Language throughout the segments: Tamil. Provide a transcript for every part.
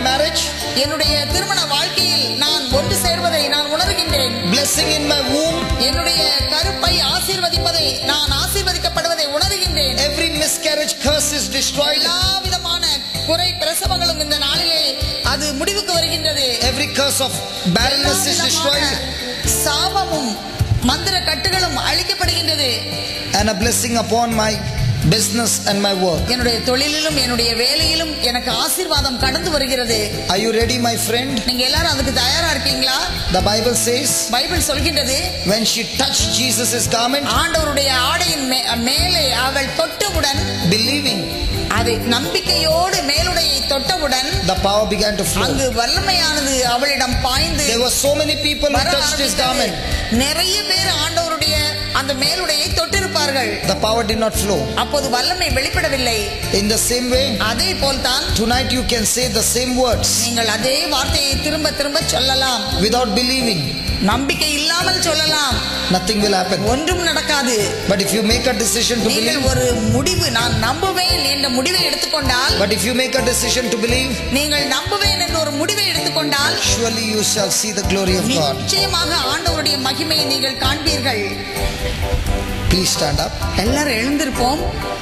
marriage, என்னுடைய திருமண வாழ்க்கையில் நான் ஒன்று சேர்வதை நான் உணர்கின்றேன் blessing in my womb, என்னுடைய கருப்பை ஆசீர்வதிப்பதை நான் ஆசீர்வதிக்கப்படுவதை உணர்கின்றேன் every miscarriage curse is destroyed, எல்லா விதமான குறை பிரசவங்களும் இந்த நாளிலே அது முடிவுக்கு வருகின்றது every curse of barrenness is எல்லா destroyed, விதமான சாபமும் மந்திர கட்டுகளும் அழிக்கப்படுகின்றது and a blessing upon my business and my work. என்னுடைய தொழிலிலும் என்னுடைய வேலையிலும் எனக்கு ஆசீர்வாதம் கடந்து வருகிறது Are you ready, my friend? நீங்க எல்லாரும் அதுக்கு தயாரா இருக்கீங்களா The Bible says, பைபிள் சொல்கின்றது when she touched Jesus' garment, ஆண்டவருடைய ஆடையின் மே- மேலே அவள் தொட்டவுடன் believing, அது நம்பிக்கையோடு மேலுடையை தொட்டவுடன் the power began to flow. அங்கு வல்லமையானது அவளிடம் பாய்ந்து There were so many people who வர touched his ஆரம்பித்தது. garment. நிறைய பேர் ஆண்டவருடைய அந்த மேலுடையை தொட்டிருப்பார்கள் The power did not flow. அப்போது வல்லமை வெளிப்படவில்லை In the same way, அதே போல்தான் tonight you can say the same words நீங்கள் அதே வார்த்தையை திரும்ப திரும்ப சொல்லலாம் without believing. நம்பிக்கை இல்லாமல் சொல்லலாம் Nothing will happen. ஒன்றும் நடக்காது But if you make a decision to நீங்கள் believe, ஒரு முடிவு நான் நம்புவேன் என்ற முடிவை எடுத்துக்கொண்டால் but if you make a decision to believe, நீங்கள் நம்புவேன் என்ற ஒரு முடிவை எடுத்துக்கொண்டால் surely you shall see the glory of God. நிச்சயமாக ஆண்டவருடைய மகிமையை நீங்கள் காண்பீர்கள் Please stand up. எல்லாரும் எழுந்திருப்போம்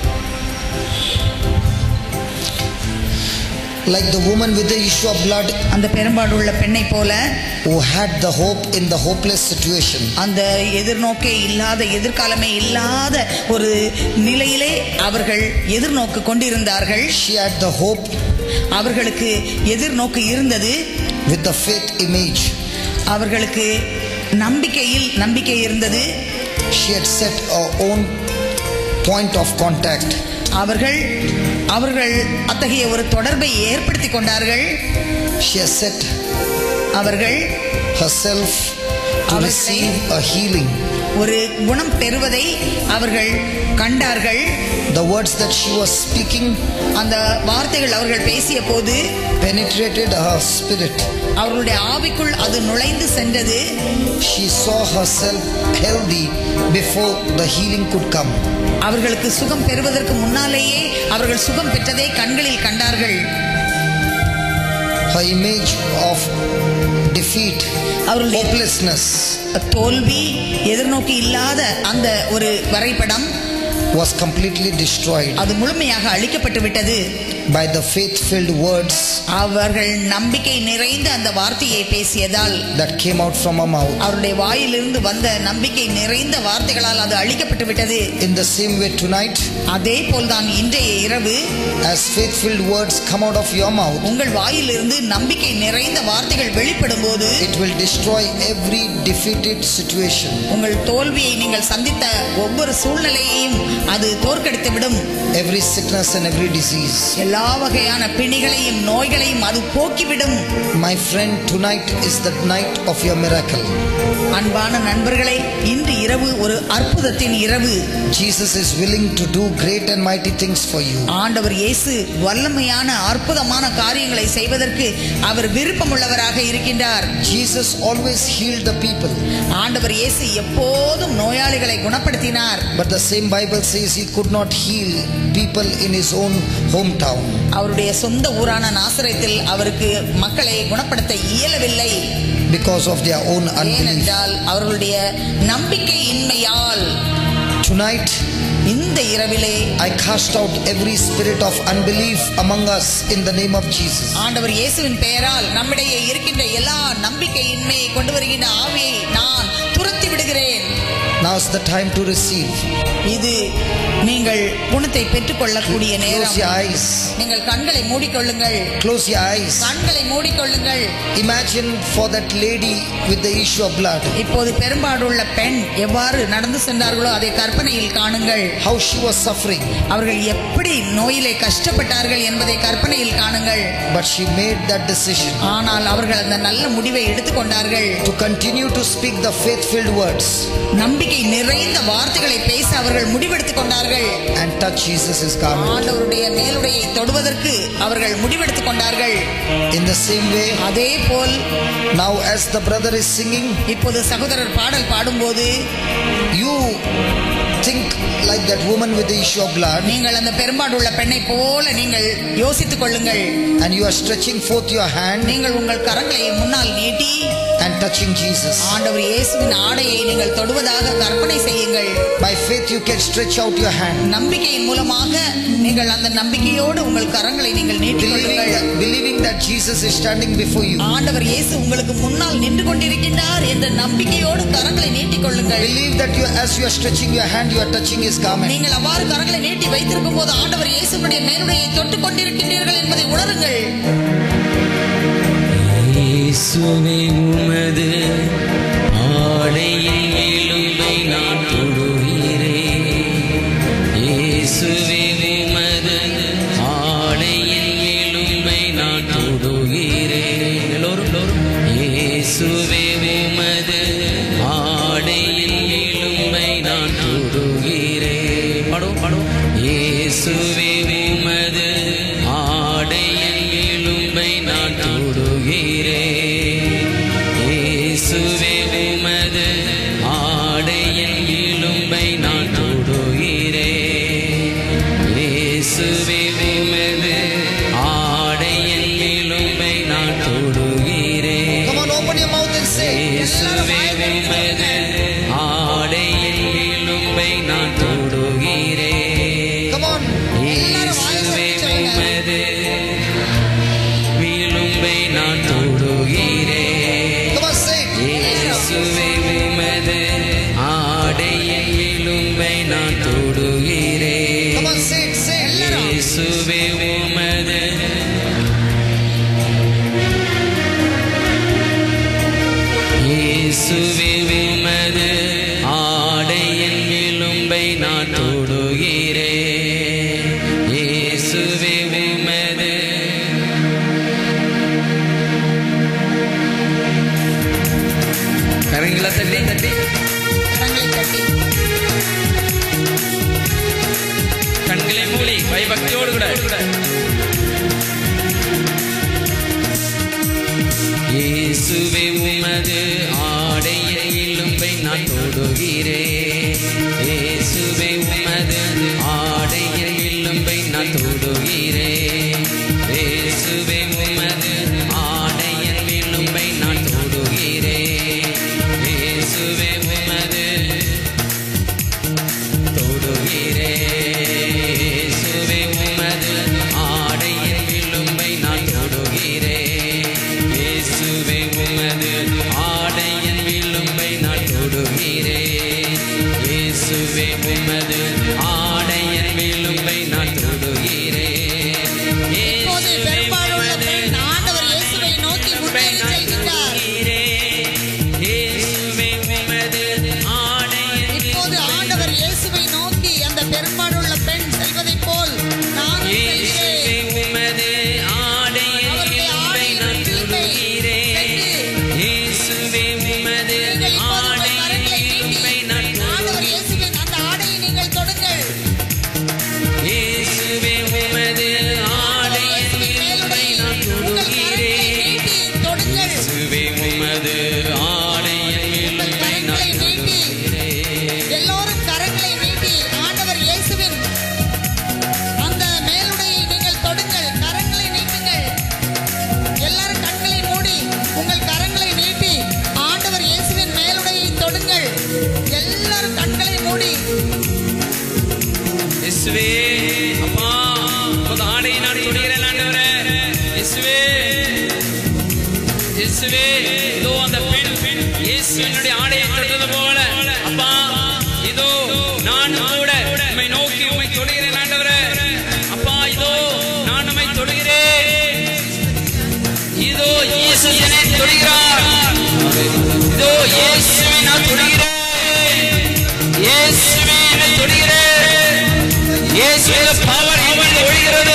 Like the woman with the issue of blood அந்த பெரும்பாடு உள்ள பெண்ணை போல who had the hope in the hopeless situation. அந்த எதிர்நோக்கே இல்லாத எதிர்காலமே இல்லாத ஒரு நிலையிலே அவர்கள் எதிர்நோக்கு கொண்டிருந்தார்கள் She had the hope அவர்களுக்கு எதிர்நோக்கு இருந்தது with the faith image. அவர்களுக்கு நம்பிக்கையில் நம்பிக்கை இருந்தது She had set her own point of contact. அவர்கள் அவர்கள் அத்தகைய ஒரு தொடர்பை ஏற்படுத்தி கொண்டார்கள் She has set அவர்கள் herself to அவர்களை- receive a healing. ஒரு குணம் பெறுவதை அவர்கள் கண்டார்கள் The words that she was speaking அந்த வார்த்தைகள் அவர்கள் பேசிய போது penetrated her spirit. அவர்களுடைய ஆவிக்குள் அது நுழைந்து சென்றது She saw herself healthy before the healing could come. அவர்களுக்கு சுகம் பெறுவதற்கு முன்னாலேயே அவர்கள் சுகம் பெற்றதை கண்களில் கண்டார்கள் Her image of defeat, அவர்களுடைய hopelessness தோல்வி எதிர்நோக்கி இல்லாத அந்த ஒரு வரைபடம் was completely destroyed அது முழுமையாக அழிக்கப்பட்டு விட்டது by the faith filled words அவர்கள் நம்பிக்கை நிறைந்த அந்த வார்த்தையை பேசியதால் that came out from her mouth. அவருடைய வாயிலிருந்து வந்த நம்பிக்கை நிறைந்த வார்த்தைகளால் அது அழிக்கப்பட்டு விட்டது In the same way, tonight, அதே போல்தான் இன்றைய இரவு as faith filled words come out of your mouth, உங்கள் வாயிலிருந்து நம்பிக்கை நிறைந்த வார்த்தைகள் வெளிப்படும் போது it will destroy every defeated situation, உங்கள் தோல்வியை நீங்கள் சந்தித்த ஒவ்வொரு சூழ்நிலையையும் அது தோற்கடித்து விடும் every sickness and every disease. எல்லா வகையான பிணிகளையும் நோய்களையும் அது போக்கிவிடும் My friend, tonight is the night of your miracle. அன்பான நண்பர்களே இன்று இரவு ஒரு அற்புதத்தின் இரவு Jesus is willing to do great and mighty things for you. ஆண்டவர் இயேசு வல்லமையான அற்புதமான காரியங்களை செய்வதற்கு அவர் விருப்பமுள்ளவராக இருக்கின்றார் Jesus always healed the people, ஆண்டவர் இயேசு எப்போதும் நோயாளிகளை குணப்படுத்தினார் but the same Bible says he could not heal people in his own hometown. அவருடைய சொந்த ஊரான நாசரத்தில் அவருக்கு மக்களை குணப்படுத்த இயலவில்லை because of their own unbelief. ஏனென்றால் அவர்களுடைய நம்பிக்கையின்மையால் Tonight, இந்த இரவிலே I cast out every spirit of unbelief among us in the name of Jesus. ஆண்டவர் இயேசுவின் பெயரால் நம்மிடையே இருக்கின்ற எல்லா நம்பிக்கையின்மையை கொண்டு வருகின்ற ஆவியை நான் துரத்தி விடுகிறேன் Now's the time to receive. இது நீங்கள் குணத்தை பெற்றுக்கொள்ளக்கூடிய Close நேரம் your eyes. நீங்கள் கண்களை மூடிக்கொள்ளுங்கள் Close your eyes. கண்களை மூடிக்கொள்ளுங்கள் Imagine for that lady with the issue of blood, இப்போது பெரும்பாடுள்ள பெண் எவ்வாறு நடந்து சென்றார்களோ அதை கற்பனையில் காணுங்கள் how she was suffering, அவர்கள் எப்படி நோயிலே கஷ்டப்பட்டார்கள் என்பதை கற்பனையில் காணுங்கள் but she made that decision ஆனால் அவர்கள் அந்த நல்ல முடிவை எடுத்துக்கொண்டார்கள் to continue to speak the faith filled words நம்பிக்கை நிறைந்த வார்த்தைகளை பேச அவர்கள் முடிவெடுத்துக் கொண்டார்கள் and touch Jesus' garment. ஆண்டவருடைய மேலுடையை தொடுவதற்கு அவர்கள் முடிவெடுத்துக் கொண்டார்கள் In the same way, அதே போல் now as the brother is singing, இப்போது சகோதரர் பாடல் பாடும்போது you think like that woman with the issue of blood நீங்கள் அந்த பெரும்பாடுள்ள பெண்ணை போல நீங்கள் யோசித்துக் கொள்ளுங்கள் and you are stretching forth your hand நீங்கள் உங்கள் கரங்களை முன்னால் நீட்டி and touching Jesus. ஆண்டவர் இயேசுவின் ஆடையை நீங்கள் தொடுவதாக கற்பனை செய்யுங்கள் By faith, you can stretch out your hand. நம்பிக்கையின் மூலமாக நீங்கள் அந்த நம்பிக்கையோடு உங்கள் கரங்களை நீங்கள் நீட்டிக் Believing கொள்ளுங்கள் that, believing that Jesus is standing before you. ஆண்டவர் இயேசு உங்களுக்கு முன்னால் நின்று கொண்டிருக்கின்றார் என்ற நம்பிக்கையோடு கரங்களை நீட்டிக் கொள்ளுங்கள் Believe that you, as you are stretching your hand, you are touching His garment. நீங்கள் அவ்வாறு கரங்களை நீட்டி வைத்திருக்கும் போது ஆண்டவர் இயேசுடைய மேலுடையை தொட்டுக் கொண்டிருக்கின்றீர்கள் என்பதை உணருங்கள் இயேசுவே உமது ஆடையின் எலும்பை நான் தொடுகிறேன் இயேசுவே உமது ஆடையின் எலும்பை நான் தொடுகிறேன் எல்லோரும் எல்லோரும் இயேசுவே உமது ஆடையின் எலும்பை நான் தொடுகிறேன் பாடும் பாடும் இயேசுவே உமது ஆடையின் எலும்பை நான் தொடுகிறேன் இயேசுவே உமது ஆடையின் எலும்பை நான் தொடுகிறேன் இயேசுவே உமது ஆடையின் எலும்பை நான் தொடுகிறேன் Come on, open your mouth and say. இயேசுவே உமது ஆடையின் எலும்பை நான் தொடுகிறேன் Come on. இயேசுவே உமது விழும்பை நான் தொடுகிறேன் Come on, say. it. இயேசுவே உமது ஆடையின் விழும்பை நான் தொடுகிறேன் Come on, say it, say it. இயேசுவே உமது இயேசுவே உமது ஆடையின் விழும்பை நான் தொடுகிறேன் இயேசுவே உமது கரங்களை தட்டி தட்டி கரங்களை தட்டி கண்களை மூடி பயபக்தியோடு கூட இயேசுவே உமது ஆடைய இலும்பை நான் தொடுகிறேன் இயேசுவே உமது ஆடைய இலும்பை நான் தொடுகிறேன் இயேசுவே உமது ஆடைய இலும்பை நான் தொடுகிறேன் இயேசுவே உமது தொடுகிறேன் இயேசுவே உமது ஆடையின் விழும்பை நான் தொடுகிறேன் இயேசுவே உமது ஆடையின் விழும்பை நான் தொடுகிறேன் இயேசுவே உமது ஆடையின் விழும்பை நான் தொடுகிறேன் இப்போது பெரும்பாலுள்ள பெண் ஆண்டவர் இயேசுவை நோக்கி முன்னேறி செல்கின்றார் இயேசுவே உமது ஆடையின் இப்போது ஆண்டவர் இயேசுவை நோக்கி அந்த பெரும்பாலுள்ள பெண் செல்வதைப் போல் நானும் இயேசுவே செல்கிறேன் உமது ஆடையின் அவருடைய விழும்பை ஆடையின் நான் விளிம்பை தொடுகிறேன் சென்று இயேசுவே உமது நீங்கள் இப்போது உங்கள் ஆடையின் கரங்களை விழும்பை நீட்டி நான் ஆண்டவர் இயேசுவின் அந்த ஆடையை நீங்கள் தொடுங்கள் இயேசுவே உமது ஆடையின் விழும்பை நான் உங்கள் கரங்களை தொடுகிறேன் நீட்டி தொடுங்கள் இயேசுவே உமது ஆடையின் உங்கள் விழும்பை நான் கரங்களை நீட்டி தொடுகிறேன் எல்லோரும் கரங்களை நீட்டி ஆண்டவர் இயேசுவின் அந்த மேலுடையை நீங்கள் தொடுங்கள் கரங்களை நீட்டுங்கள் எல்லாரும் கண்களை மூடி உங்கள் கரங்களை நீட்டி ஆண்டவர் இயேசுவின் மேலுடையை தொடுங்கள் எல்லாரும் கண்களை மூடி இயேசுவே அப்பா உமது ஆடையை நான் தொடுகிறேன் ஆண்டவரே இயேசுவே இயேசுவே இதோ அந்த பெண் இயேசுவினுடைய ஆடையை தொட்டது போல அப்பா இதோ நான் கூட உம்மை நோக்கி உம்மை தொடுகிறேன் ஆண்டவரே அப்பா இதோ நான் உம்மை தொடுகிறேன் இதோ இயேசு என்னை தொடுகிறார் இதோ இயேசுவை நான் தொடுகிறேன் இயேசுவை என்னை தொடுகிறேன் இயேசுவின் பவர் என் மீது ஒழிகிறது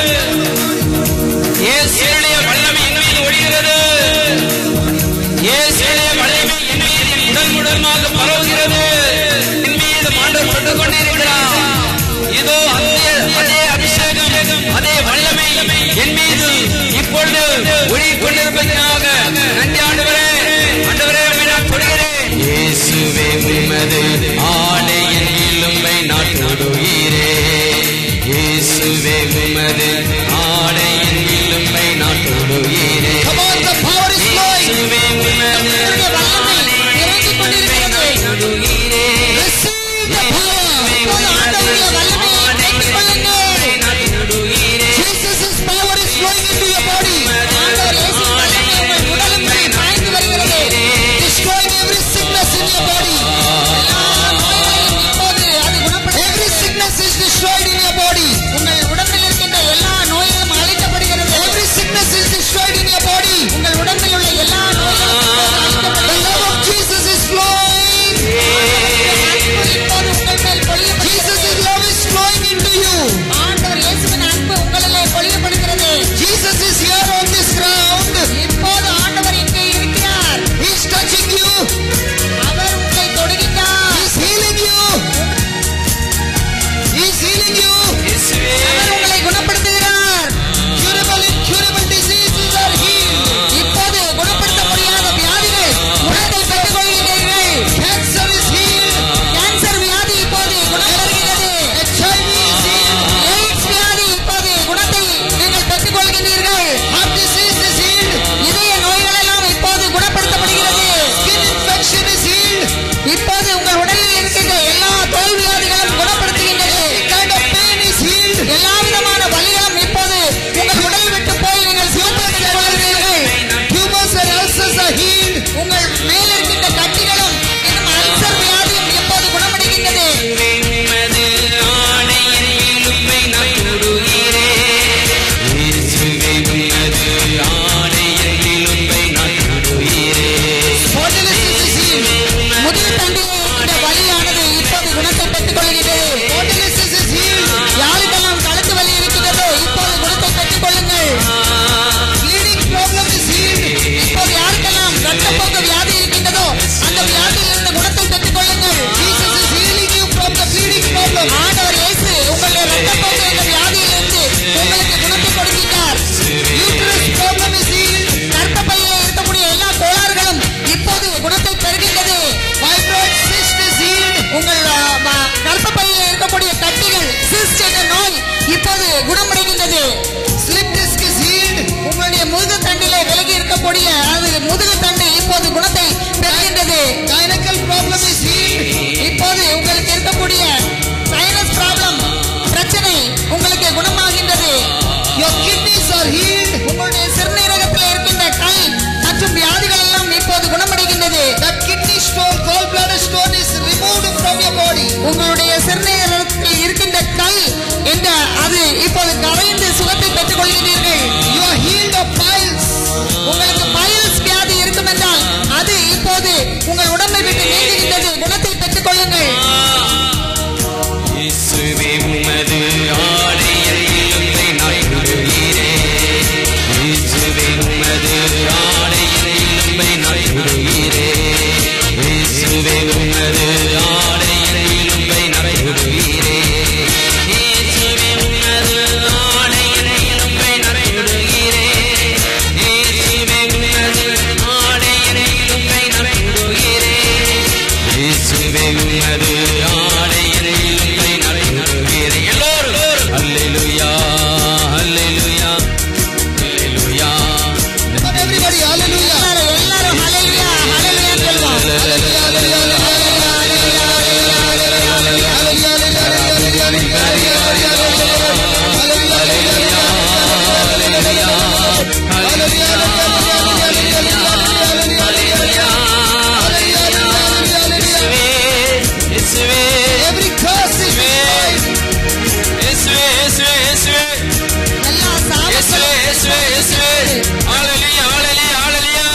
இயேசுடைய வல்லமை என் மீது ஒழிகிறது இயேசுடைய வல்லமை என் மீது உடல் உடலாக பரவுகிறது என் மீது மாண்டவர் தொட்டுக் கொண்டிருக்கிறார் இதோ அதே அதே அபிஷேகம் அதே வல்லமை என் மீது இப்பொழுது ஒழிக் கொண்டிருப்பதற்காக நன்றி ஆண்டவரே ஆண்டவரே உம்மை நான் தொடுகிறேன் இயேசுவே உமது ஆடையின் தொடுகிறே Come on, the power is flowing. இயேசுவே உமது உங்களுடைய வல்லமை இறங்கிக் கொண்டிருக்கிறது தொடுகிறே Receive the power. இப்போது ஆண்டவருடைய வல்லமையை பெற்றுக் கொள்ளுங்கள் Jesus' power is flowing into your body. ஆண்டவர் இயேசுவின் வல்லமை உங்கள் உடலுக்குள் பாய்ந்து வருகிறது Destroying every sickness in your body. எல்லா நோய்களையும் இப்போது அது குணப்படுத்த Every sickness is destroyed in your body. உங்கள் உடம்பில் இருக்கின்ற எல்லா நோய்களும் அழிக்கப்படுகிறது Every sickness is destroyed in your body. உங்கள் உடம்பில் உள்ள எல்லா நோய்களும் இப்போது The அழிக்கப்படுகிறது love of Jesus is flowing. அன்பு இப்போது உங்கள் மேல் பொழியப்படுகிறது Jesus' love is flowing into you. ஆண்டவர் இயேசுவின் அன்பு உங்களிலே பொழியப்படுகிறது Jesus is here on this ground. இப்போது ஆண்டவர் இங்கே இருக்கிறார் He's touching you. அவர் உங்களை தொடுகின்றார் He's healing you. He's healing you. அவர் உங்களை குணப்படுத்துகிறார் Curable, incurable diseases are healed. இப்போது குணப்படுத்த முடியாத வியாதிகள் குணத்தை பெற்றுக் கொள்கிறீர்கள் Cancer is healed. கேன்சர் வியாதி இப்போது குணம் பெறுகிறது HIV is healed. எய்ட்ஸ் வியாதி இப்போது குணத்தை நீங்கள் பெற்றுக் கொள்கிறீர்கள் Heart disease is healed. இதய நோய்கள் எல்லாம் இப்போது குணப்படுத்தப்படுகிறது Skin infection is healed. இப்போது உங்கள் உடலில் இருக்கின்ற எல்லா தோல் வியாதிகளும் குணப்படுத்துகின்றது Every kind of pain is healed. எல்லா விதமான வலிகளும் இப்போது உங்கள் உடல் விட்டு போய் நீங்கள் சுகத்தை பெற்றுக் கொள்கிறீர்கள் Tumors and ulcers are healed. உங்கள் மேல் இருக்கின்ற கட்டிகளும் இன்னும் அல்சர் வியாதியும் இப்போது குணமடைகின்றது உமது ஆடையின் இலும்பை நான் தொடுகிறே இயேசுவே உமது ஆடையின் இலும்பை நான் தொடுகிறே Spondylosis is healed. முதுகு தண்டில் இருக்கின்ற வலியானது இப்போது குணத்தை பெற்றுக் கொள்கின்றது Spondylosis is healed. யாருக்கெல்லாம் கழுத்து வலி இருக்கின்றதோ இப்போது குணத்தை பெற்றுக் கொள்ளுங்கள் Bleeding problem is healed. இப்போது யாருக்கெல்லாம் ரத்தப்போக்கு வியாதி இருக்கின்றதோ அந்த வியாதியிலிருந்து குணத்தை பெற்றுக் கொள்ளுங்கள் Jesus is healing you from the bleeding problem. ஆண்டவர் இயேசு உங்களுடைய ரத்தப்போக்கு என்ற வியாதியிலிருந்து உங்களுக்கு குணத்தை கொடுக்கின்றார் Uterus problem is healed. கர்ப்பப்பையிலே இருக்கக்கூடிய எல்லா கோளாறுகளும் இப்போது குணத்தை பெறுகின்றது Fibroid cyst is healed. உங்கள் ஆ, ம- கர்ப்பப்பையிலே இருக்கக்கூடிய கட்டிகள் சிஸ்ட் என்ற நோய் இப்போது குணமடைகின்றது Slip disc is healed. உங்களுடைய முதுகு தண்டிலே விலகி இருக்கக்கூடிய அது முதுகு தண்டு இப்போது குணத்தை பெறுகின்றது Gynecol problem is healed. இப்போது உங்களுக்கு இருக்கக்கூடிய சைனஸ் ப்ராப்ளம் பிரச்சனை உங்களுக்கு குணமாகின்றது Your kidneys are healed. உங்களுடைய சிறுநீரகத்தில் இருக்கின்ற கல் மற்றும் வியாதிகள் எல்லாம் இப்போது குணமடைகின்றது That kidney stone, gallbladder stone is removed from your body. உங்களுடைய சிறுநீரகத்தில் இருக்கின்ற கல் என்ற அது இப்போது கரைந்து சுகத்தை பெற்றுக் கொள்கிறீர்கள் You are healed of piles. உங்களுக்கு பைல்ஸ் வியாதி இருக்கும் என்றால் அது இப்போது உங்கள் உடம்பை விட்டு நீங்குகின்றது குணத்தை பெற்றுக் கொள்ளுங்கள் இயேசுவே உமது ஆடையின் இலும்பை நான் தொடுகிறே இயேசுவே உமது ஆடையின் இலும்பை நான் தொடுகிறே இயேசுவே உமது ஆடையின் இலும்பை நான் தொடுகிறே இயேசுவே உமது ஆடையின் இலும்பை நான் தொடுகிறே இயேசுவே உமது ஆடையின் இலும்பை நான் தொடுகிறே இயேசுவே உமது ஆடையின் இலும்பை நான் தொடுகிறே எல்லோரும் அல்லேலூயா அல்லேலூயா அல்லேலூயா Come on, everybody, hallelujah. எல்லாரும் எல்லாரும் ஹalleluya ஹalleluya சொல்வோம் Hallelujah, hallelujah, hallelujah, hallelujah, hallelujah, இயேசுவே Every curse is destroyed. இயேசுவே இயேசுவே இயேசுவே எல்லா இயேசுவே இயேசுவே இயேசுவே ஹalleluya ஹalleluya ஹalleluya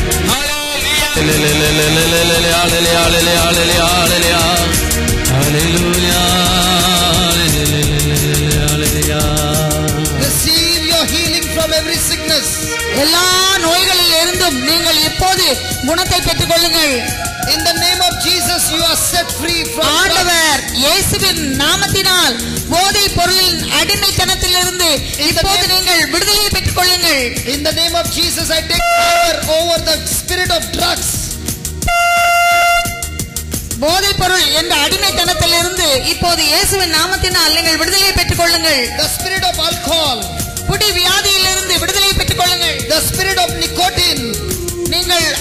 Receive your healing from every sickness. எல்லா நோய்களில் இருந்தும் நீங்கள் இப்போது குணத்தை பெற்றுக் கொள்ளுங்கள் In the name of Jesus, you are set free from drugs. ஆண்டவர் இயேசுவின் நாமத்தினால் போதை பொருளின் அடிமைத்தனத்திலிருந்து இப்போது நீங்கள் விடுதலை பெற்றுக் கொள்ளுங்கள் In the name of Jesus, I take power over the spirit of drugs. போதைப் பொருள் என்ற அடிமைத்தனத்திலிருந்து இப்போது இயேசுவின் நாமத்தினால் நீங்கள் விடுதலை பெற்றுக் கொள்ளுங்கள் The spirit of alcohol. குடி வியாதியிலிருந்து விடுதலை பெற்றுக் கொள்ளுங்கள் The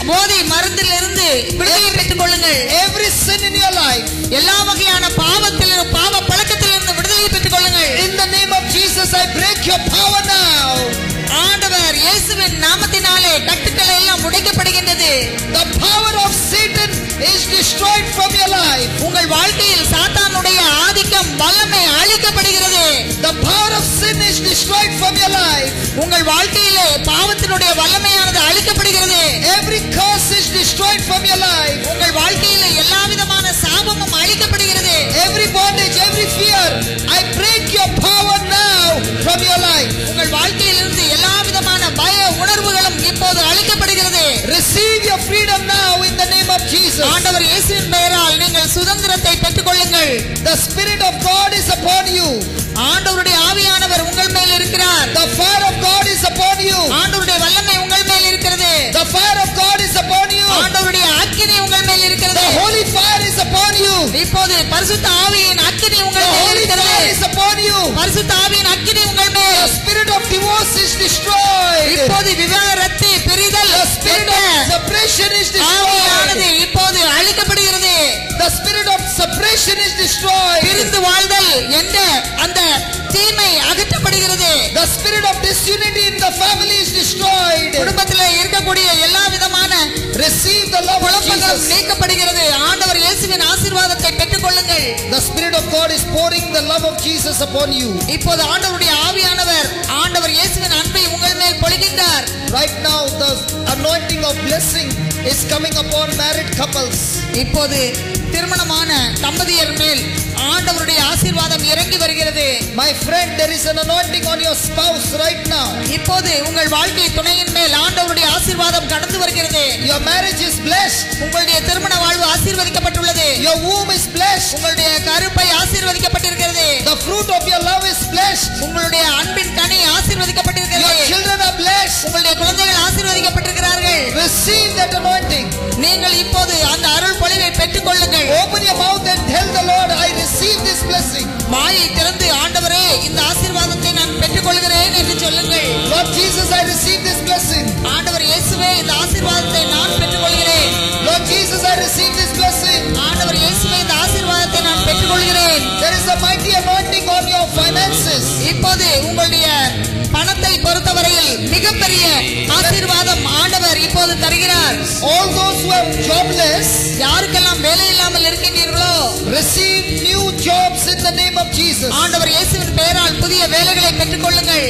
போதை மருந்திலிருந்து விடுதலை பெற்றுக் கொள்ளுங்கள் Every sin in your life, எல்லா வகையான பாவத்திலிருந்து பாவ பழக்கத்திலிருந்து விடுதலை பெற்றுக் கொள்ளுங்கள் in the name of Jesus, I break your power now. ஆண்டவர் இயேசுவின் நாமத்தினாலே கட்டுக்கள் எல்லாம் உடைக்கப்படுகின்றது The power of Satan is destroyed from your life. உங்கள் வாழ்க்கையில் சாத்தானுடைய ஆதிக்கம் வல்லமை அழிக்கப்படுகிறது The power of sin is destroyed from your life. உங்கள் வாழ்க்கையிலே பாவத்தினுடைய வல்லமையானது அழிக்கப்படுகிறது Every curse is destroyed from your life. உங்கள் வாழ்க்கையிலே எல்லா விதமான சாபமும் அழிக்கப்படுகிறது Every bondage, every fear, I break your power now from your life. உங்கள் வாழ்க்கையிலிருந்து எல்லா விதமான பய உணர்வுகளும் இப்போது அழிக்கப்படுகிறது Receive your freedom now in the name of Jesus. ஆண்டவர் இயேசுவின் பெயரால் நீங்கள் சுதந்திரத்தை பெற்றுக் கொள்ளுங்கள் The Spirit of God is upon you. ஆண்டவருடைய ஆவியானவர் உங்கள் மேல் இருக்கிறார் The fire of God is upon you. ஆண்டவருடைய வல்லமை உங்கள் மேல் இருக்கிறது The fire of God is upon you. ஆண்டவருடைய அக்கினி உங்கள் மேல் இருக்கிறது The holy fire is upon you. இப்போது பரிசுத்த ஆவியின் அக்கினி The உங்கள் மேல் holy இருக்கிறது fire is upon you. பரிசுத்த ஆவியின் அக்கினி உங்கள் The மேல் spirit of divorce is destroyed. இப்போது விவாகரத்து பிரிதல் The spirit என்ற of separation is ஆவியானது destroyed. இப்போது அழிக்கப்படுகிறது The spirit of separation is destroyed. பிரிந்து வாழ்தல் என்ற அந்த தீமை அகற்றப்படுகிறது The spirit of disunity in the family is destroyed. குடும்பத்தில் இருக்கக்கூடிய எல்லா விதமான Receive the love of குழப்பங்களும் Jesus. நீக்கப்படுகிறது ஆண்டவர் இயேசுவின் ஆசீர்வாதத்தை பெற்றுக் கொள்ளுங்கள் The spirit of God is pouring the love of Jesus upon you. இப்போது ஆண்டவருடைய ஆவியானவர் ஆண்டவர் இயேசுவின் அன்பை உங்கள் மேல் பொழிகின்றார் Right now, the anointing of blessing is coming upon married couples. இப்போது திருமணமான தம்பதியர் மேல் ஆண்டவருடைய ஆசீர்வாதம் இறங்கி வருகிறது My friend, there is an anointing on your spouse right now. இப்போது உங்கள் வாழ்க்கை துணையின் மேல் ஆண்டவருடைய ஆசீர்வாதம் கடந்து வருகிறது Your marriage is blessed. உங்களுடைய திருமண வாழ்வு ஆசீர்வதிக்கப்பட்டுள்ளது Your womb is blessed. உங்களுடைய கருப்பை ஆசீர்வதிக்கப்பட்டிருக்கிறது The fruit of your love is blessed. உங்களுடைய அன்பின் கனி Your ஆசீர்வதிக்கப்பட்டிருக்கிறது children are blessed. உங்களுடைய குழந்தைகள் ஆசீர்வதிக்கப்பட்டிருக்கிறார்கள் Receive that anointing. நீங்கள் இப்போது அந்த அருள் பொழிவை பெற்றுக் கொள்ளுங்கள் Open your mouth and tell the Lord, I receive this blessing. வாயை திறந்து ஆண்டவரே இந்த ஆசீர்வாதத்தை நான் பெற்றுக் கொள்கிறேன் என்று சொல்லுங்கள் Lord Jesus, I receive this blessing. ஆண்டவர் இயேசுவே இந்த ஆசீர்வாதத்தை நான் பெற்றுக் கொள்கிறேன் Lord Jesus, I receive this blessing. ஆண்டவர் இயேசுவே இந்த ஆசீர்வாதத்தை நான் பெற்றுக் கொள்கிறேன் There is a mighty anointing on your finances. இப்போது உங்களுடைய பணத்தை பொறுத்தவரையில் மிகப்பெரிய ஆசீர்வாதம் ஆண்டவர் இப்போது தருகிறார் All those who are jobless, யாருக்கெல்லாம் வேலை இல்லாமல் இருக்கின்றீர்களோ receive new jobs in the name of Jesus. ஆண்டவர் இயேசுவின் பெயரால் புதிய வேலைகளை பெற்றுக் கொள்ளுங்கள்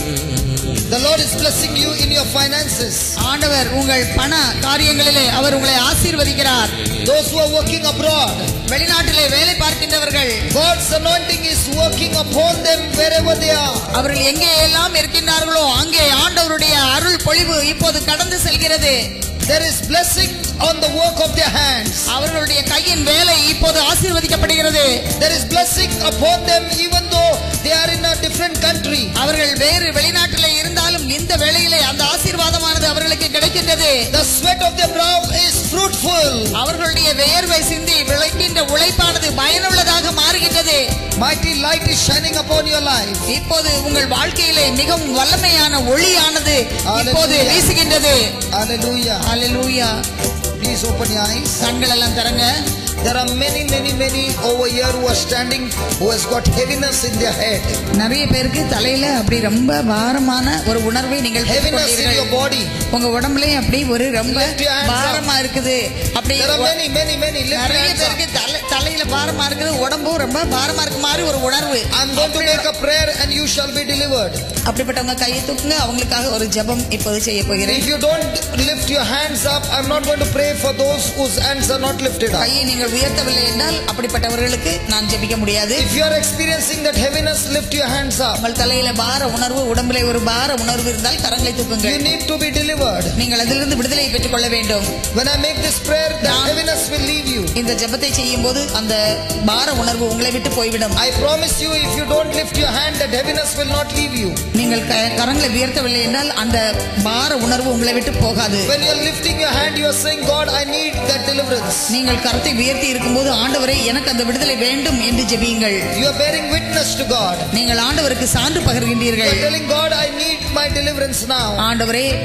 The Lord is blessing you in your finances. ஆண்டவர் உங்கள் பண காரியங்களிலே அவர் உங்களை ஆசீர்வதிக்கிறார் Those who are working abroad, வெளிநாட்டிலே வேலை பார்க்கின்றவர்கள் God's anointing is working upon them wherever they are. அவர்கள் எங்கே எல்லாம் இருக்கின்றார்களோ அங்கே ஆண்டவருடைய அருள் பொழிவு இப்போது கடந்து செல்கிறது There is blessing on the work of their hands. அவர்களுடைய கையின் வேலை இப்போது ஆசீர்வதிக்கப்படுகிறது There is blessing upon them even though they are in a different country. அவர்கள் வேறு வெளிநாட்டிலே இருந்தாலும் இந்த வேளையிலே அந்த ஆசீர்வாதமானது அவர்களுக்கு கிடைக்கின்றது The sweat of their brow is fruitful. அவர்களுடைய வேர்வை சிந்தி விளைக்கின்ற உழைப்பானது பயனுள்ளதாக மாறுகின்றது Mighty light is shining upon your life. இப்போது உங்கள் வாழ்க்கையிலே மிகவும் வல்லமையான ஒளியானது இப்போது Hallelujah. வீசுகின்றது Hallelujah. Hallelujah Please open your eyes. கண்கள் எல்லாம் தரங்க There are many, many, many over here who are standing who has got heaviness in their head. நிறைய பேருக்கு தலையில அப்படி ரொம்ப பாரமான ஒரு உணர்வை நீங்கள் Heaviness in your பெற்றுக்கொண்டீர்கள். body. உங்க உடம்புலயே அப்படி ஒரு ரொம்ப Lift your hands up. பாரமா இருக்குது அப்படி There are many, many, many. Lift your நிறைய hands up. பேருக்கு தலை தலையில பாரமா இருக்குது உடம்பும் ரொம்ப பாரமா இருக்கு மாதிரி ஒரு உணர்வு I'm going to make a prayer and you shall be delivered. அப்படிப்பட்டவங்க கையை தூக்குங்க அவங்களுக்காக ஒரு ஜெபம் இப்போது செய்ய போகிறேன் If you don't lift your hands up, I'm not going to pray for those whose hands are not lifted up. கையை நீங்கள் உயர்த்தவில்லை என்றால் அப்படிப்பட்டவர்களுக்கு நான் ஜெபிக்க முடியாது If you are experiencing that heaviness, lift your hands up. உங்கள் தலையில பார உணர்வு உடம்புல ஒரு பார உணர்வு இருந்தால் கரங்களை You தூக்குங்கள் need to be delivered. நீங்கள் அதிலிருந்து விடுதலை பெற்றுக் கொள்ள வேண்டும் When I make this prayer, that Now- heaviness will leave you. இந்த ஜெபத்தை செய்யும் போது அந்த பார உணர்வு உங்களை விட்டு போய்விடும் I promise you, if you don't lift your hand, that heaviness will not leave you. நீங்கள் க- கரங்களை உயர்த்தவில்லை என்றால் அந்த பார உணர்வு உங்களை விட்டு போகாது When you're lifting your hand, you are saying, God, I need that deliverance. நீங்கள் கரத்தை உயர்த்தி இருக்கும்போது ஆண்டவரே எனக்கு அந்த விடுதலை வேண்டும் என்று ஜெபியுங்கள் You are bearing witness to God. நீங்கள் ஆண்டவருக்கு சான்று You பகர்கின்றீர்கள் are telling God, I need my deliverance now. ஆண்டவரே எனக்கு அந்த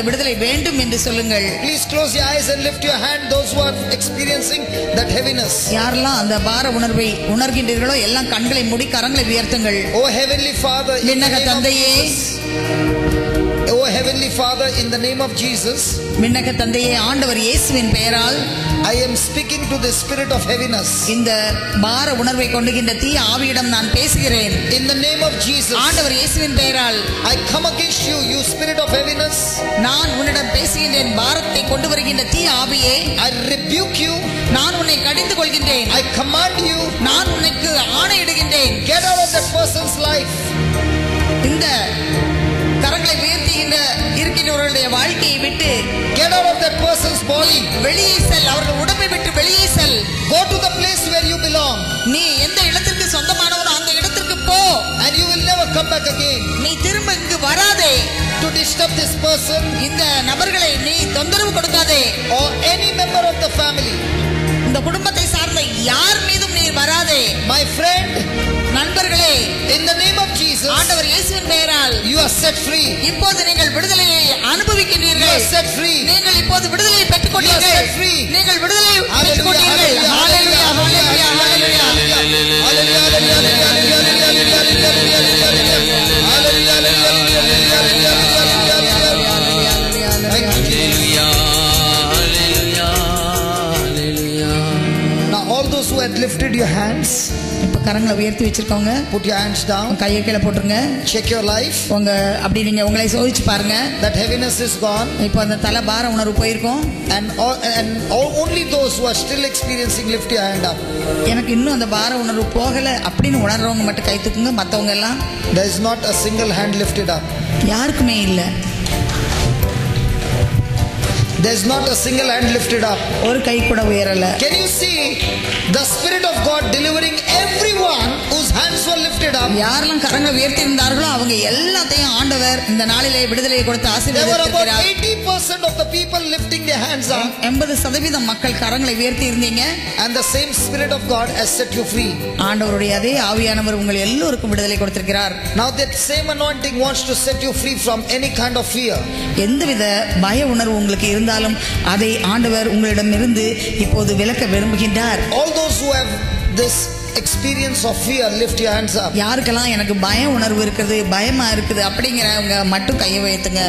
அந்த விடுதலை வேண்டும் என்று சொல்லுங்கள் Please close your eyes and lift your hand, those who are experiencing that heaviness. யாரெல்லாம் அந்த பார உணர்வை உணர்கின்றீர்களோ எல்லாம் கண்களை மூடி கரங்களை உயர்த்துங்கள் Oh Heavenly Father, in the விண்ணக name of தந்தையே Jesus. Oh Heavenly Father, in the name of Jesus, விண்ணக தந்தையே ஆண்டவர் இயேசுவின் பெயரால் I am speaking to the spirit of heaviness. இந்த பார உணர்வை கொண்டுகின்ற தீ ஆவியிடம் நான் பேசுகிறேன் In the name of Jesus, ஆண்டவர் இயேசுவின் பெயரால் I come against you, you spirit of heaviness. நான் உன்னிடம் பேசுகின்றேன் பாரத்தை கொண்டு வருகின்ற தீ ஆவியே I rebuke you. நான் உன்னை கடிந்து கொள்கின்றேன் I command you, நான் உனக்கு ஆணையிடுகின்றேன் get out of that person's life. இந்த கரங்களை உயர்த்துகின்ற இருக்கின்றவர்களுடைய வாழ்க்கையை விட்டு Get out of that person's body. வெளியே செல் அவர்கள் உடம்பை விட்டு வெளியே செல் Go to the place where you belong. நீ எந்த இடத்திற்கு சொந்தமானவனோ அந்த இடத்திற்கு போ And you will never come back again நீ திரும்ப இங்கு வராதே to disturb this person இந்த நபர்களை நீ தொந்தரவு கொடுக்காதே or any member of the family. இந்த குடும்பத்தை சார்ந்த யார் மீதும் நீ வராதே My friend, நண்பர்களே in the name of Jesus, ஆண்டவர் இயேசுவின் பெயரால் you are set free. இப்போது நீங்கள் விடுதலையை You அனுபவிக்கின்றீர்கள் are set free. நீங்கள் இப்போது விடுதலையை பெற்றுக் You are கொண்டீர்கள் set free. நீங்கள் விடுதலை பெற்றுக் Hallelujah, கொண்டீர்கள் hallelujah, hallelujah hallelujah, hallelujah hallelujah, hallelujah Now, all those who had lifted your hands, இப்ப கரங்களை உயர்த்தி வச்சிருக்கவங்க put your hands down, உங்க கையை கீழே போட்டுருங்க check your life. உங்க அப்படி நீங்க உங்களை சோதிச்சு பாருங்க That heaviness is gone, இப்போ அந்த தலை பார உணர்வு போயிருக்கும் and all, and all, only those who are still experiencing, lift your hand up. எனக்கு இன்னும் அந்த பார உணர்வு போகல அப்படின்னு உணர்றவங்க மட்டும் கை தூக்குங்க மத்தவங்க எல்லாம் There is not a single hand lifted up. யாருக்குமே இல்லை There is not a single hand lifted up. ஒரு கை கூட உயரல Can you see the Spirit of God delivering everyone whose hands were lifted up? யாரெல்லாம் கரங்களை உயர்த்தி இருந்தார்களோ அவங்க எல்லாத்தையும் ஆண்டவர் இந்த நாளிலே விடுதலையை கொடுத்து There were about ஆசீர்வதித்திருக்கிறார் 80% of the people lifting their hands up, எண்பது சதவீதம் மக்கள் கரங்களை உயர்த்தி இருந்தீங்க and the same Spirit of God has set you free. ஆண்டவருடைய அதே ஆவியானவர் உங்கள் எல்லோருக்கும் விடுதலை கொடுத்திருக்கிறார் Now, that same anointing wants to set you free from any kind of fear. எந்தவித பய உணர்வு உங்களுக்கு இருந்தாலும் அதை ஆண்டவர் உங்களிடமிருந்து இப்போது விலக்க விரும்புகின்றார் All those who have this experience of fear, lift your hands up. யாருக்கெல்லாம் எனக்கு பய உணர்வு இருக்குது பயமா இருக்குது அப்படிங்கிறவங்க மட்டும் கையை வைத்துங்க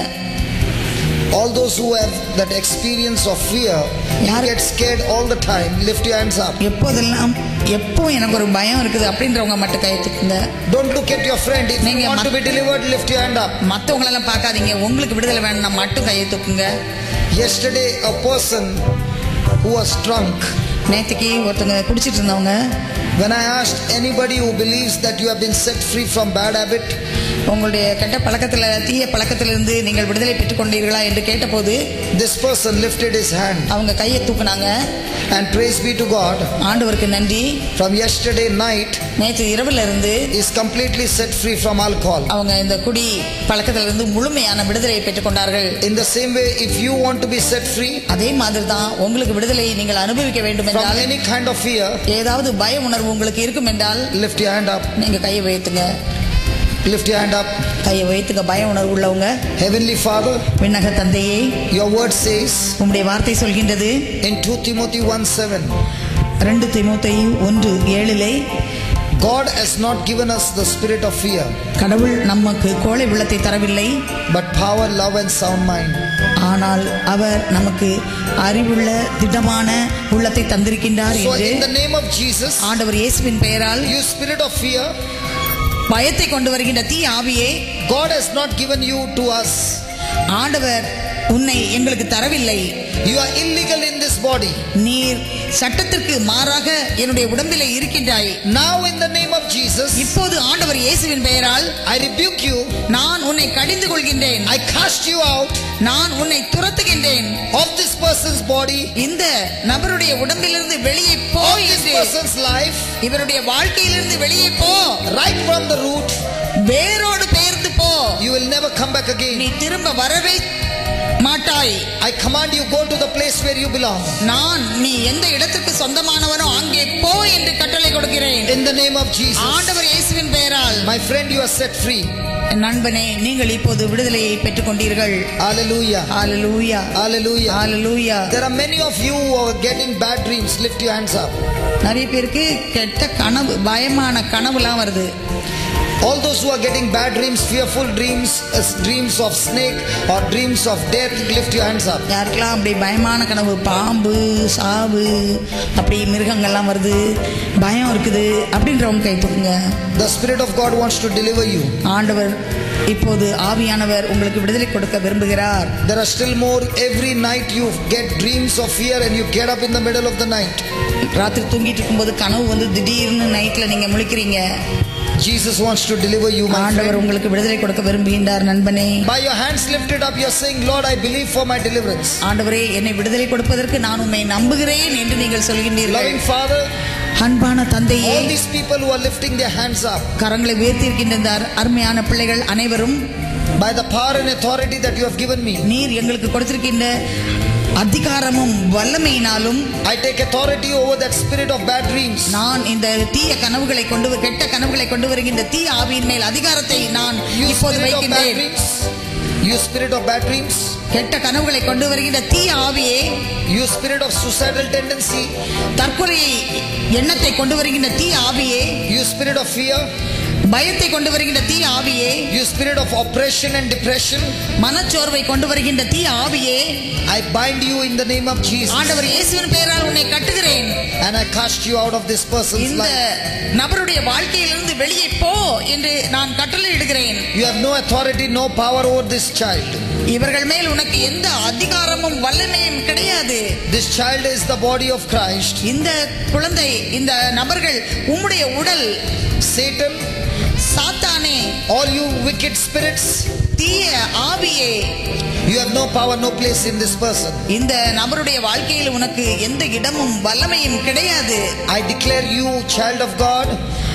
All those who have that experience of fear, you யாரு- get scared all the time, lift your hands up. எப்போதெல்லாம் எப்போ எனக்கு ஒரு பயம் இருக்குது அப்படின்றவங்க மட்டும் கையை தூக்குங்க Don't look at your friend. If you நீங்க want மத்- to be delivered, lift your hand up. மற்றவங்களெல்லாம் பார்க்காதீங்க உங்களுக்கு விடுதலை வேணும்னா மட்டும் கையை தூக்குங்க Yesterday, a person who was drunk, நேற்றுக்கு ஒருத்தவங்க குடிச்சிட்டு இருந்தவங்க when I asked anybody who believes that you have been set free from bad habit, உங்களுடைய கெட்ட பழக்கத்தில் தீய பழக்கத்திலிருந்து நீங்கள் விடுதலை பெற்றுக் கொண்டீர்களா என்று கேட்டபோது this person lifted his hand அவங்க கையை தூக்குனாங்க and praise be to God. ஆண்டவருக்கு நன்றி From yesterday night, நேற்று இரவுல இருந்து is completely set free from alcohol. அவங்க இந்த குடி பழக்கத்திலிருந்து முழுமையான விடுதலையை பெற்றுக்கொண்டார்கள் In the same way, if you want to be set free அதே மாதிரி தான் உங்களுக்கு விடுதலையை நீங்கள் அனுபவிக்க வேண்டும் from என்றால் any kind of fear, ஏதாவது பய உணர்வு உங்களுக்கு இருக்கும் என்றால் lift your hand up. நீங்க கையை வைத்துங்க Lift your hand up. கையை வைத்துங்க பய உணர்வு உள்ளவங்க Heavenly Father, விண்ணக தந்தையே your word says உம்முடைய வார்த்தை சொல்கின்றது in 2 Timothy 1 7, ரெண்டு திமுத்தை ஒன்று ஏழிலே God has not given us the spirit of fear, கடவுள் நமக்கு கோழை உள்ளத்தை தரவில்லை but power, love, and sound mind. ஆனால் அவர் நமக்கு அறிவுள்ள திடமான உள்ளத்தை தந்திருக்கின்றார் So, என்று in the name of Jesus, ஆண்டவர் இயேசுவின் பெயரால் you spirit of fear, பயத்தை கொண்டு வருகின்ற தீ ஆவியே God has not given you to us. ஆண்டவர் உன்னை எங்களுக்கு தரவில்லை You are illegal in this body. நீர் சட்டத்திற்கு மாறாக என்னுடைய உடம்பிலே இருக்கின்றாய் Now, in the name of Jesus, இப்போது ஆண்டவர் இயேசுவின் பெயரால் I rebuke you. நான் உன்னை கடிந்து கொள்கின்றேன் I cast you out நான் உன்னை துரத்துகின்றேன் of this person's body, இந்த நபருடைய உடம்பிலிருந்து வெளியே போ of this என்று person's life, இவருடைய வாழ்க்கையிலிருந்து வெளியே போ right from the root. வேரோடு பெயர்ந்து போ You will never come back again. நீ திரும்ப வரவே மாட்டாய் கொண்டுள்ளாய் I command you, go to the place where you belong. நான் நீ எந்த இடத்துக்கு சொந்தமானவனோ அங்கே போ என்று கட்டளை கொடுக்கிறேன் In the name of Jesus. ஆண்டவர் இயேசுவின் பெயரால் My friend, you are set free. நண்பனே நீங்கள் இப்போது விடுதலையை பெற்றுக் கொண்டீர்கள் Hallelujah. Hallelujah Hallelujah. Hallelujah There are many of you who are getting bad dreams. Lift your hands up. நிறைய பேருக்கு கெட்ட கனவு பயமான கனவுலாம் வருது All those who are getting bad dreams, fearful dreams, as dreams of snake or dreams of death, lift your hands up. யாருக்கெல்லாம் அப்படி பயமான கனவு பாம்பு சாவு அப்படி மிருகங்கள்லாம் வருது பயம் இருக்குது அப்படின்றவங்க கை தூக்குங்க The Spirit of God wants to deliver you. ஆண்டவர் இப்போது ஆவியானவர் உங்களுக்கு விடுதலை கொடுக்க விரும்புகிறார் There are still more. Every night you get dreams of fear and you get up in the middle of the night. ராத்திரி தூங்கிட்டு இருக்கும்போது கனவு வந்து திடீர்னு நைட்ல நீங்க முழிக்கிறீங்க Jesus wants to deliver you, my ஆண்டவர் friend. உங்களுக்கு விடுதலை கொடுக்க விரும்புகின்றார் நண்பனே By your hands lifted up, you're saying, Lord, I believe for my deliverance. ஆண்டவரே என்னை விடுதலை கொடுப்பதற்கு நான் உண்மை நம்புகிறேன் என்று நீங்கள் சொல்கின்றீர்கள் Loving Father, அன்பான தந்தையே all these people who are lifting their hands up, கரங்களை உயர்த்தியிருக்கின்ற இந்த அரு- அருமையான பிள்ளைகள் அனைவரும் by the power and authority that you have given me, நீர் எங்களுக்கு கொடுத்திருக்கின்ற அதிகாரமும் வல்லமையினாலும் I take authority over that spirit of bad dreams. நான் இந்த தீய கனவுகளை கொண்டு வ- கெட்ட கனவுகளை கொண்டு வருகின்ற தீய ஆவியின் மேல் அதிகாரத்தை நான் You இப்போது spirit of bad வைக்கின்றேன் dreams. You spirit of bad dreams. கெட்ட கனவுகளை கொண்டு வருகின்ற தீய ஆவியே You spirit of suicidal tendency. தற்கொலை எண்ணத்தை கொண்டு வருகின்ற தீய ஆவியே You spirit of fear. பயத்தை கொண்டு வருகின்ற தீய ஆவியே You spirit of oppression and depression. மனச்சோர்வை கொண்டு வருகின்ற தீய ஆவியே I bind you in the name of Jesus. ஆண்டவர் இயேசுவின் பெயரால் உன்னை கட்டுகிறேன் And I cast you out of this person's இந்த life. நபருடைய வாழ்க்கையிலிருந்து வெளியே போ என்று நான் கட்டளையிடுகிறேன் You have no authority, no power over this child. இவர்கள் மேல் உனக்கு எந்த அதிகாரமும் வல்லமையும் கிடையாது This child is the body of Christ. இந்த குழந்தை இந்த நபர்கள் உம்முடைய உடல் Satan, சாத்தானே all you wicked spirits, தீய ஆவியே you have no power, no place in this person. இந்த நபருடைய வாழ்க்கையில் உனக்கு எந்த இடமும் வல்லமையும் கிடையாது I declare you, child of God,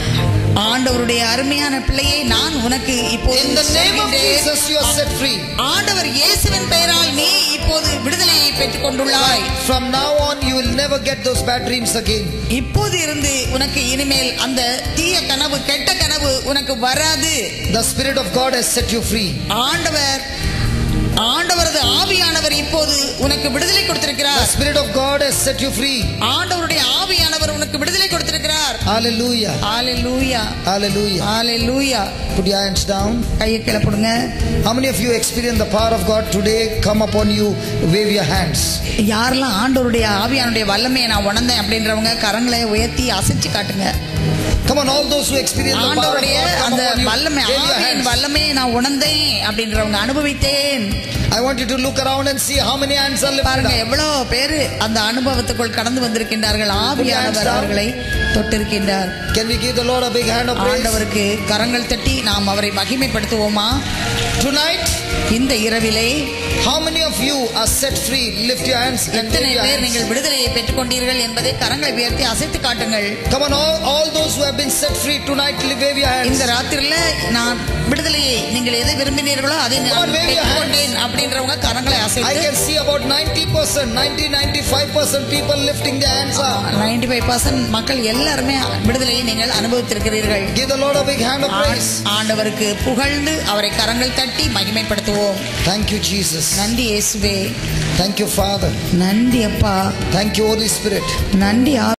ஆண்டவருடைய அருமையான பிள்ளையை நான் உனக்கு இப்போது in the name of சொல்கின்றேன். Jesus, you are set free. ஆண்டவர் இயேசுவின் பெயரால் நீ இப்போது விடுதலையை பெற்றுக் கொண்டுள்ளாய் From now on, you will never get those bad dreams again. இப்போது இருந்து உனக்கு இனிமேல் அந்த தீய கனவு கெட்ட கனவு உனக்கு வராது The Spirit of God has set you free. ஆண்டவர் ஆண்டவரது ஆவியானவர் இப்போது உனக்கு விடுதலை The கொடுத்திருக்கிறார் Spirit of God has set you free. ஆண்டவருடைய ஆவியானவர் உனக்கு விடுதலை கொடுத்திருக்கிறார் Hallelujah. Hallelujah Hallelujah. Hallelujah Put your hands down. கையை கீழே போடுங்க How many of you experience the power of God today? Come upon you, wave your hands. யாரெல்லாம் ஆண்டவருடைய ஆவியானுடைய வல்லமையை நான் உணர்ந்தேன் அப்படின்றவங்க கரங்களை உயர்த்தி அசைச்சு காட்டுங்க Come on, all those who experience the power of ஆண்டவருடைய God, come அந்த upon you. வல்லமை Wave your ஆவியின் hands. வல்லமையை நான் உணர்ந்தேன் அப்படின்றவங்க அனுபவித்தேன் I want you to look around and see how many hands are lifted பாருங்க up. எவ்வளவு பேரு அந்த அனுபவத்துக்குள் கடந்து வந்திருக்கின்றார்கள் ஆவியானவர் அவர்களை தொட்டிருக்கின்றார் Can we give the Lord a big hand of praise? ஆண்டவருக்கு கரங்கள் தட்டி நாம் அவரை மகிமைப்படுத்துவோமா Tonight, இந்த இரவிலே how many of you are set free? Lift your hands and எத்தனை wave your பேர் hands. நீங்கள் விடுதலையை பெற்றுக்கொண்டீர்கள் என்பதை கரங்களை உயர்த்தி அசைத்து காட்டுங்கள் Come on, all, all those who have been set free tonight, wave your hands. இந்த ராத்திரில நான் விடுதலையை நீங்கள் எதை விரும்பினீர்களோ அதை Come on, நான் wave your பெற்றுக்கொண்டேன் அப்படின்றவங்க கரங்களை I அசைத்து can see about 90%, 90, 95% people lifting their hands up. Ninety five மக்கள் எல்லாருமே விடுதலையை நீங்கள் அனுபவித்திருக்கிறீர்கள் Give the Lord a big hand of praise. ஆண்டவருக்கு புகழ்ந்து அவரை கரங்கள் தட்டி மகிமைப்படுத்துவோம் Thank you, Jesus. நன்றி இயேசுவே Thank you, Father. நன்றி அப்பா Thank you, Holy Spirit. நன்றி